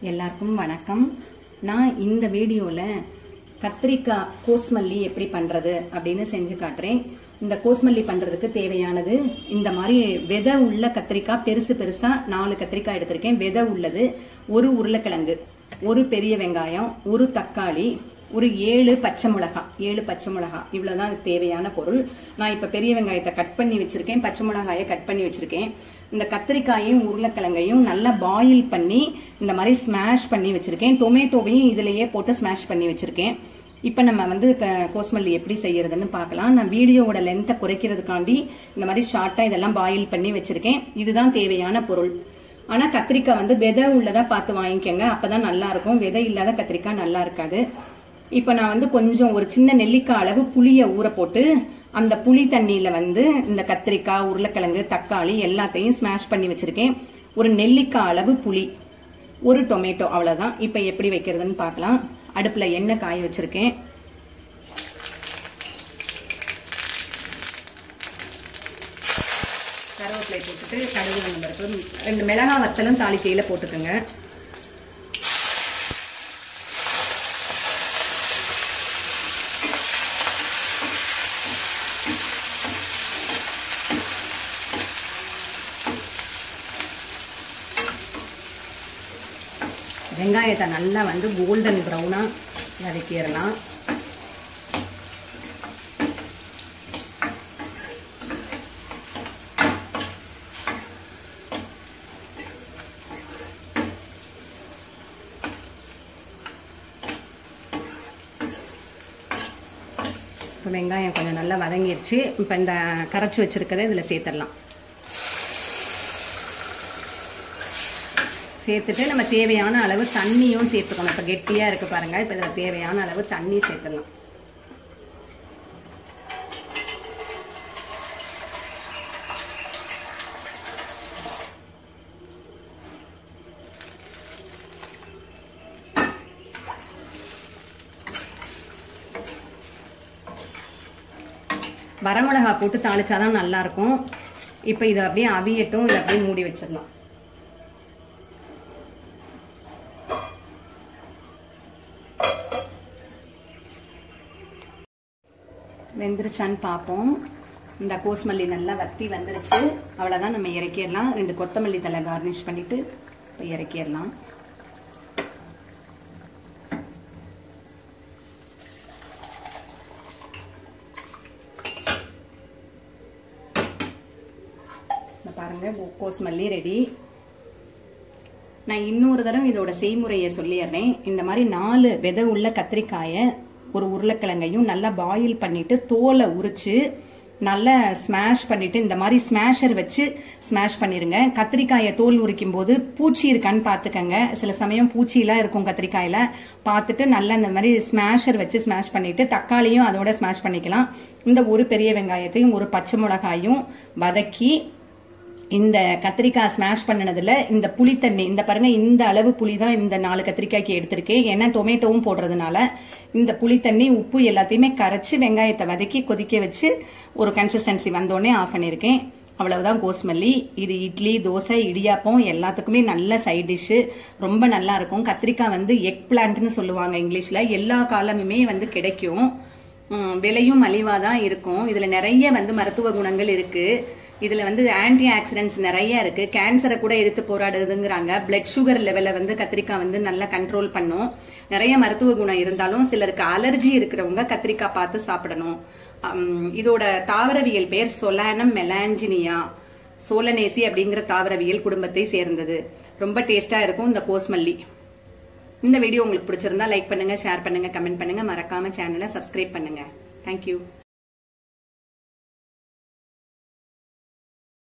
எல்லாருக்கும் வணக்கம் நான் இந்த வீடியோவில் கத்திரிக்காய் கோஸ்மல்லி எப்படி பண்ணுறது அப்படின்னு செஞ்சு காட்டுறேன் இந்த கோஸ்மல்லி பண்ணுறதுக்கு தேவையானது இந்த மாதிரி விதை உள்ள கத்திரிக்காய் பெருசு பெருசாக நாலு கத்திரிக்காய் எடுத்திருக்கேன் விதை உள்ளது ஒரு உருளைக்கிழங்கு ஒரு பெரிய வெங்காயம் ஒரு தக்காளி ஒரு ஏழு பச்சை மிளகாய் ஏழு பச்சை மிளகாய் இவ்வளவுதான் அதுக்கு தேவையான பொருள் நான் இப்ப பெரிய வெங்காயத்தை கட் பண்ணி வச்சிருக்கேன் பச்சை மிளகாயை கட் பண்ணி வச்சிருக்கேன் இந்த கத்திரிக்காயும் உருளைக்கிழங்கையும் நல்லா பாயில் பண்ணி இந்த மாதிரி ஸ்மாஷ் பண்ணி வச்சிருக்கேன் டொமேட்டோவையும் இதுலயே போட்டு ஸ்மாஷ் பண்ணி வச்சிருக்கேன் இப்போ நம்ம வந்து க- கோஸ்மல்லி எப்படி செய்யறதுன்னு பார்க்கலாம் நான் வீடியோவோட லென்த்தை குறைக்கிறதுக்காண்டி இந்த மாதிரி ஷார்ட்டா இதெல்லாம் பாயில் பண்ணி வச்சிருக்கேன் இதுதான் தேவையான பொருள் ஆனா கத்திரிக்காய் வந்து விதை உள்ளதா பார்த்து வாங்கிக்கோங்க அப்பதான் நல்லா இருக்கும் விதை இல்லாத கத்திரிக்காய் நல்லா இருக்காது இப்போ நான் வந்து கொஞ்சம் ஒரு சின்ன நெல்லிக்காய் அளவு புளியை ஊற போட்டு அந்த புளி தண்ணியில வந்து இந்த கத்திரிக்காய் உருளைக்கிழங்கு தக்காளி எல்லாத்தையும் ஸ்மாஷ் பண்ணி வச்சிருக்கேன் ஒரு நெல்லிக்காய் அளவு புளி ஒரு டொமேட்டோ அவ்வளவுதான் இப்போ எப்படி வைக்கிறதுன்னு பார்க்கலாம் அடுப்புல எண்ணெய் காய வச்சிருக்கேன் கருவேப்பிலை போட்டுட்டு கடுகு வெந்தயம் பருப்பு ரெண்டு மிளகாய் வத்தலும் தாளிக்கையில போட்டுக்கோங்க வெங்காயத்தை நல்லா வந்து கோல்டன் ப்ரௌனாக வதக்கிடலாம் இப்போ வெங்காயம் கொஞ்சம் நல்லா வதங்கிருச்சு இப்போ இந்த கரைச்சி வச்சிருக்கதை இதில் சேர்த்துடலாம் சேர்த்துட்டு நம்ம தேவையான அளவு தண்ணியும் சேர்த்துக்கணும் இப்போ கெட்டியாக இருக்கு பாருங்க இப்போ இதில் தேவையான அளவு தண்ணி சேர்த்துடலாம் வரமிளகா போட்டு தாளிச்சாதான் நல்லா இருக்கும் இப்போ இதை அப்படியே அவியட்டும் இதை அப்படியே மூடி வச்சிடலாம் வெந்துருச்சான்னு பார்ப்போம் இந்த கோஸ்மல்லி நல்லா வத்தி வந்துருச்சு அவ்வளோதான் நம்ம இறக்கிடலாம் ரெண்டு கொத்தமல்லி தலை கார்னிஷ் பண்ணிட்டு இப்போ இறக்கிடலாம் இந்த பாருங்க கோஸ்மல்லி ரெடி நான் இன்னொரு தடவை இதோட செய்முறையை சொல்லிடுறேன் இந்த மாதிரி நாலு விதை உள்ள கத்திரிக்காயை ஒரு உருளைக்கிழங்கையும் நல்லா பாயில் பண்ணிட்டு தோலை உரிச்சு நல்லா ஸ்மாஷ் பண்ணிட்டு இந்த மாதிரி ஸ்மாஷர் வச்சு ஸ்மாஷ் பண்ணிருங்க கத்திரிக்காயை தோல் உரிக்கும் போது பூச்சி இருக்கான்னு பார்த்துக்கங்க சில சமயம் பூச்சிலாம் இருக்கும் கத்திரிக்காயில பார்த்துட்டு நல்லா இந்த மாதிரி ஸ்மாஷர் வச்சு ஸ்மாஷ் பண்ணிட்டு தக்காளியும் அதோட ஸ்மாஷ் பண்ணிக்கலாம் இந்த ஒரு பெரிய வெங்காயத்தையும் ஒரு பச்சை மிளகாயும் வதக்கி இந்த கத்திரிக்காய் ஸ்மாஷ் பண்ணினதுல இந்த புளி தண்ணி இந்த பாருங்க இந்த அளவு புளி தான் இந்த நாலு கத்திரிக்காய்க்கு எடுத்திருக்கேன் ஏன்னா டொமேட்டோவும் போடுறதுனால இந்த புளி தண்ணி உப்பு எல்லாத்தையுமே கரைச்சு வெங்காயத்தை வதக்கி கொதிக்க வச்சு ஒரு கன்சிஸ்டன்சி வந்தோடனே ஆஃப் பண்ணியிருக்கேன் அவ்வளவுதான் கோஸ்மல்லி இது இட்லி தோசை இடியாப்பம் எல்லாத்துக்குமே நல்ல சைட் டிஷ்ஷு ரொம்ப நல்லா இருக்கும் கத்திரிக்காய் வந்து எக் பிளான்ட்னு சொல்லுவாங்க இங்கிலீஷ்ல எல்லா காலமுமே வந்து கிடைக்கும் உம், விலையும் மலிவாக தான் இருக்கும் இதில் நிறைய வந்து மருத்துவ குணங்கள் இருக்கு இதுல வந்து ஆன்டி ஆக்சிடென்ட்ஸ் நிறைய இருக்கு கேன்சரை கூட எதிர்த்து போராடுதுங்கிறாங்க பிளட் சுகர் லெவலை வந்து கத்திரிக்காய் வந்து நல்லா கண்ட்ரோல் பண்ணும் நிறைய மருத்துவ குணம் இருந்தாலும் சிலருக்கு அலர்ஜி இருக்கிறவங்க கத்திரிக்காய் பார்த்து சாப்பிடணும் உம், இதோட தாவரவியல் பெயர் சொலானம் மெலாஞ்சினியா சோலனேசி அப்படிங்கிற தாவரவியல் குடும்பத்தை சேர்ந்தது ரொம்ப டேஸ்டா இருக்கும் இந்த கோஸ்மல்லி இந்த வீடியோ உங்களுக்கு பிடிச்சிருந்தா லைக் பண்ணுங்க ஷேர் பண்ணுங்க கமெண்ட் பண்ணுங்க மறக்காம சேனலை சப்ஸ்கிரைப் பண்ணுங்க தேங்க்யூ